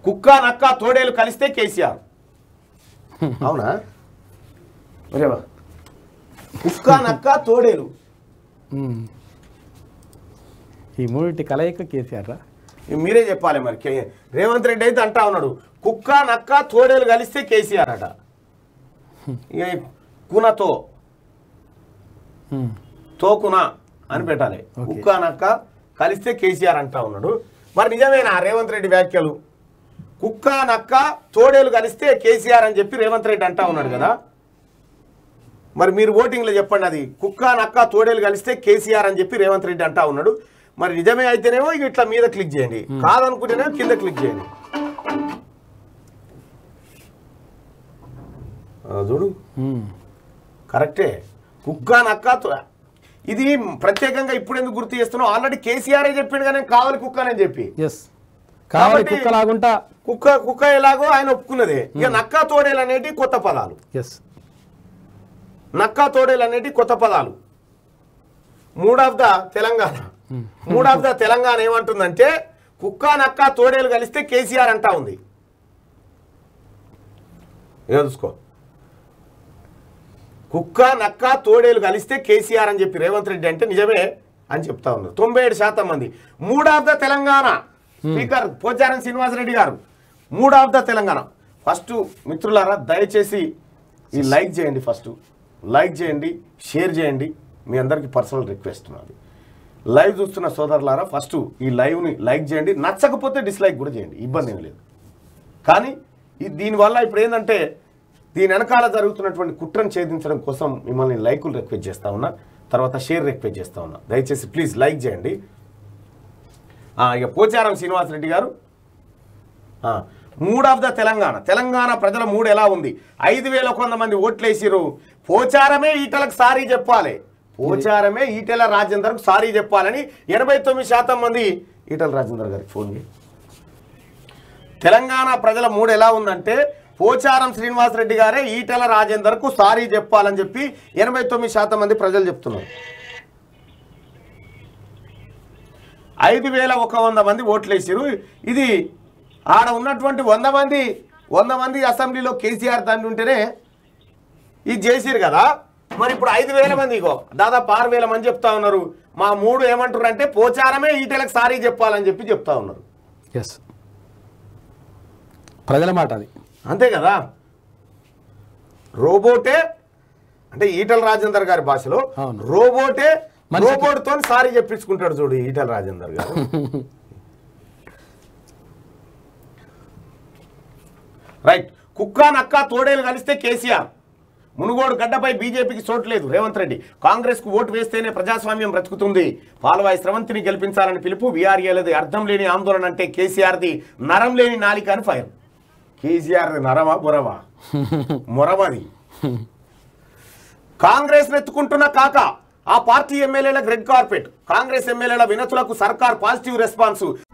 కుక్క నక్క తోడేలు కలిస్తే కేసీఆర్ అవునా ఒరేవా. కుక్క నక్క తోడేలు ఉమ్. ఈ మూడింటి కలయిక కేసీఆర్ రా ఇక మీరే చెప్పాలి మరి కే- రేవంత్ రెడ్డి అయితే అంటా ఉన్నాడు కుక్క నక్క తోడేలు కలిస్తే కేసీఆర్ అట ఇక ఈ కునతో ఉమ్. తోకున అని పెట్టాలి ఓకే. కుక్క నక్క కలిస్తే కేసీఆర్ అంటా ఉన్నాడు మరి నిజమేనా రేవంత్ రెడ్డి వ్యాఖ్యలు కుక్క నక్క తోడేలు కలిస్తే కేసీఆర్ అని చెప్పి రేవంత్ రెడ్డి అంటా ఉన్నాడు కదా మరి మీరు ఓటింగ్లో చెప్పండి అది కుక్క నక్క తోడేలు కలిస్తే కేసీఆర్ అని చెప్పి రేవంత్ రెడ్డి అంటా ఉన్నాడు మరి నిజమే అయితేనేమో ఇక ఇట్లా మీద క్లిక్ చేయండి కాదనుకుంటేనేమో కింద క్లిక్ చేయండి ఆ, చూడు ఉమ్. కరెక్టే కుక్క నక్క తో- ఇది ప్రత్యేకంగా ఇప్పుడు ఎందుకు గుర్తు చేస్తున్నావు ఆల్రెడీ కేసీఆర్ చెప్పిండు కానీ కావాలి కుక్క అని చెప్పి ఎస్ కావాలి కాబట్టి- కుక్కలాగుంటా కుక్క కుక్క ఎలాగో ఆయన ఒప్పుకున్నదే ఇక నక్క తోడేలు అనేటి కొత్త పదాలు ఎస్ నక్క తోడేలు అనేటి కొత్త పదాలు mood of the Telangana mood of the Telangana ఏమంటుందంటే కుక్క నక్క తోడేలు కలిస్తే కేసీఆర్ అంటా ఉంది ఇక చూసుకో కుక్క నక్క తోడేలు కలిస్తే కేసీఆర్ అని చెప్పి రేవంత్ రెడ్డి అంటే నిజమే అని చెప్తా ఉన్నారు తొంభై ఏడు శాతం మంది mood of the Telangana speaker Pocharam Srinivas Reddy గారు mood of the Telangana first మిత్రులారా దయచేసి ఈ లైక్ చేయండి ఫస్ట్ లైక్ చేయండి షేర్ చేయండి మీ అందరికీ పర్సనల్ రిక్వెస్ట్ నాది లైవ్ చూస్తున్న సోదరులారా ఫస్ట్ ఈ లైవ్ని లైక్ చేయండి నచ్చకపోతే డిస్లైక్ కూడా చేయండి ఇబ్బంది ఏం లేదు కానీ ఈ దీనివల్ల ఇప్పుడు ఏంటంటే దీని వెనకాల జరుగుతున్నటువంటి కుట్రను ఛేదించడం కోసం మిమ్మల్ని లైకులు రిక్వెస్ట్ చేస్తా ఉన్నా తర్వాత షేర్ రిక్వెస్ట్ చేస్తా ఉన్నా దయచేసి ప్లీజ్ లైక్ చేయండి ఆ, ఇక పోచారం శ్రీనివాసరెడ్డి గారు mood of the Telangana Telangana ప్రజల మూడు ఎలా ఉంది ఐదు వేల కొంత మంది ఓట్లేసిరు పోచారమే ఈటలకు సారీ చెప్పాలి పోచారమే ఈటెల రాజేందర్కు సారీ చెప్పాలని ఎనభై తొమ్మిది శాతం మంది ఈటల రాజేందర్ గారికి ఫోన్ చేయి తెలంగాణ ప్రజల మూడు ఎలా ఉందంటే పోచారం శ్రీనివాసరెడ్డి గారే ఈటెల రాజేందర్కు సారీ చెప్పాలని చెప్పి ఎనభై తొమ్మిది శాతం మంది ప్రజలు చెప్తున్నారు ఐదు వేల ఒక వంద మంది ఓట్లేసారు ఇది ఆడ ఉన్నటువంటి వంద మంది వంద మంది అసెంబ్లీలో కేసీఆర్ తండ్రి ఉంటేనే ఇది చేసిరు కదా మరి ఇప్పుడు ఐదు వేల మంది ఇగో దాదాపు ఆరు వేల మంది చెప్తా ఉన్నారు మా మూడు ఏమంటారు అంటే పోచారమే ఈటెలకు సారీ చెప్పాలని చెప్పి చెప్తా ఉన్నారు ఎస్ ప్రజల మాట అది అంతే కదా రోబోటే అంటే ఈటల రాజేందర్ గారి భాషలో అవును. రోబోటే మనిషికి- రోబోట్ తో సారీ చెప్పించుకుంటాడు చూడు ఈటల రాజేందర్ గారు రైట్ కుక్క నక్క తోడేలు కలిస్తే కేసీఆర్ మునుగోడు గడ్డపై బీజేపీకి చోటు లేదు రేవంత్ రెడ్డి కాంగ్రెస్ కు ఓటు వేస్తేనే ప్రజాస్వామ్యం బ్రతుకుతుంది పాలవాయి స్రవంతిని గెలిపించాలని పిలుపు వీఆర్ఏలది అర్థం లేని ఆందోళన అంటే కేసీఆర్ది నరం లేని నాలిక అని ఫైర్ కేసీఆర్ది నరమా బురమా మొరమది కాంగ్రెస్ నెత్తుకుంటున్న కాక ఆ పార్టీ ఎమ్మెల్యేలకు రెడ్ కార్పెట్ కాంగ్రెస్ ఎమ్మెల్యేల వినతులకు సర్కార్ పాజిటివ్ రెస్పాన్స్